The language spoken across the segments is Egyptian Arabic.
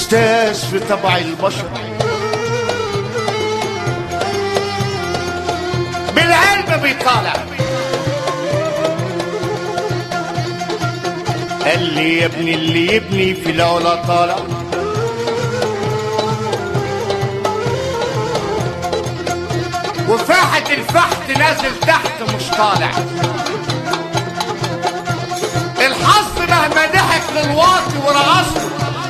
استاذ في طبع البشر بالعلم بيطالع قال لي يا ابني اللي يبني في العلا طالع وفاحة الفحت نازل تحت مش طالع الحظ مهما ضحك للواطي ورقصته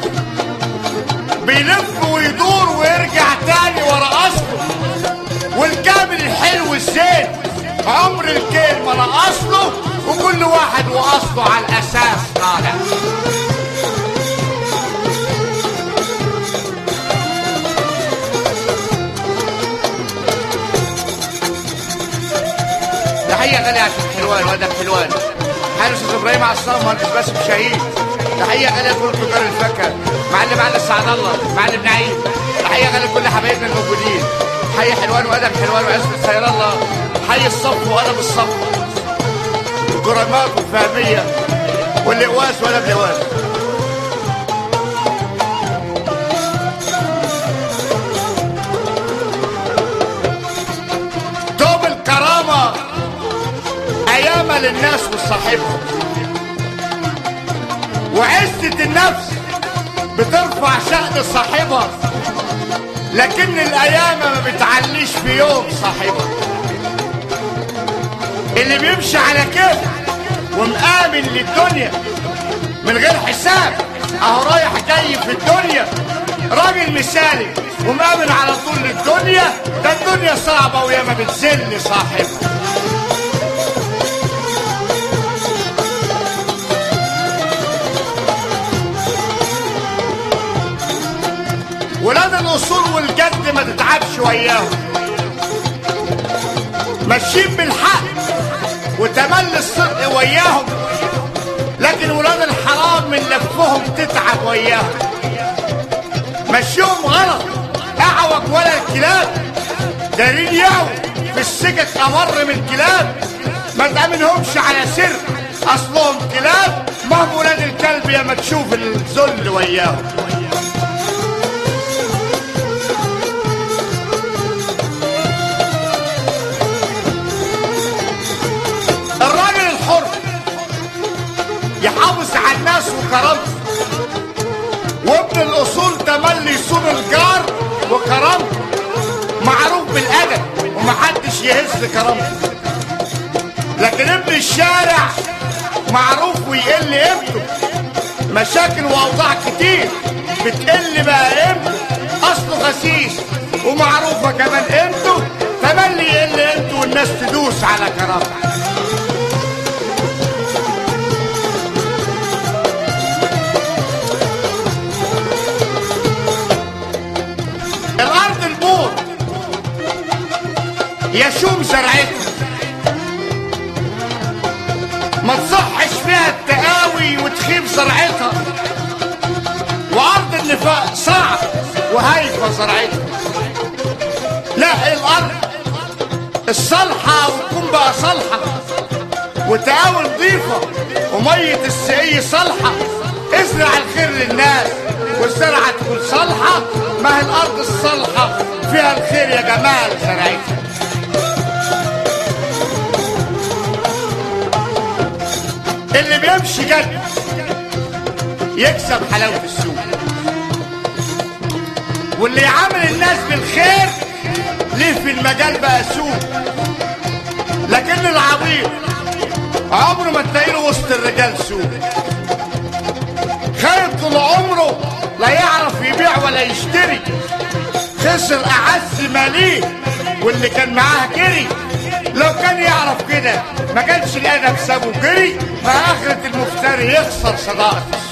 بيلف ويدور ويرجع تاني ورا اصله والكامل الحلو الزين عمر الكيل ما نقص له وكل واحد واصله على الاساس طالع تحية غالية عشان حلوان وادب حلوان حارس ابراهيم عصام مهندس باسم شهيد تحية غالية لكل تجار الفاكهة معلم علي سعد الله معلم نعيم تحية غالية لكل حبايبنا الموجودين حي حلوان وادب حلوان وعزبة خير الله حي الصف وادب الصف الكرمات والفهمية واللقواس وادب لقواس دوب الكرامة أيام للناس وصاحبهم وعزة النفس بترفع شأن صاحبها لكن الأيام ما بتعليش في يوم صاحبها اللي بيمشي على كيف ومآمن للدنيا من غير حساب اهو رايح جاي في الدنيا راجل مثالي ومآمن على طول للدنيا ده الدنيا صعبة ويا ما بتذل صاحبها ولاد الاصول والجد ما تتعبش وياهم ماشيين بالحق وتملي الصدق وياهم لكن ولاد الحرام من لفهم تتعب وياهم مشيهم غلط اعوج ولا الكلاب دليل يوم في السكك امر من الكلاب ما تامنهمش على سر اصلهم كلاب ما هم ولاد الكلب يا ما تشوف الذل وياهم الراجل الحر يحافظ على الناس وكرامته وابن الاصول تملي يصون الجار وكرامته معروف بالادب ومحدش يهز كرامته لكن ابن الشارع معروف ويقل قيمته مشاكل واوضاع كتير بتقل بقى قيمته اصله غسيس ومعروفه كمان قيمته تملي يقل قيمته والناس تدوس على كرامته الارض البور يشوم زرعتها ما تصحش فيها التقاوي وتخيب زرعتها وارض النفاق صعب وهايفه زرعتها لا الارض الصالحه وتكون بقى صالحه وتقاوي نظيفه وميه السقي صالحه ازرع الخير للناس والزرعه تكون صالحه ما هي الارض الصالحه فيها الخير يا جمال زرعتها اللي بيمشي جد يكسب حلاوه السوق واللي يعامل الناس بالخير ليه في المجال بقى سوق لكن العبيط عمره ما تلاقي له وسط الرجال سوق خايف طول عمره لا يعرف يبيع ولا يشتري خسر اعز ما ليه واللي كان معاه جري لو كان يعرف كده ما كانش لقى نفسه جري ما اخرة المفتري يخسر صداقة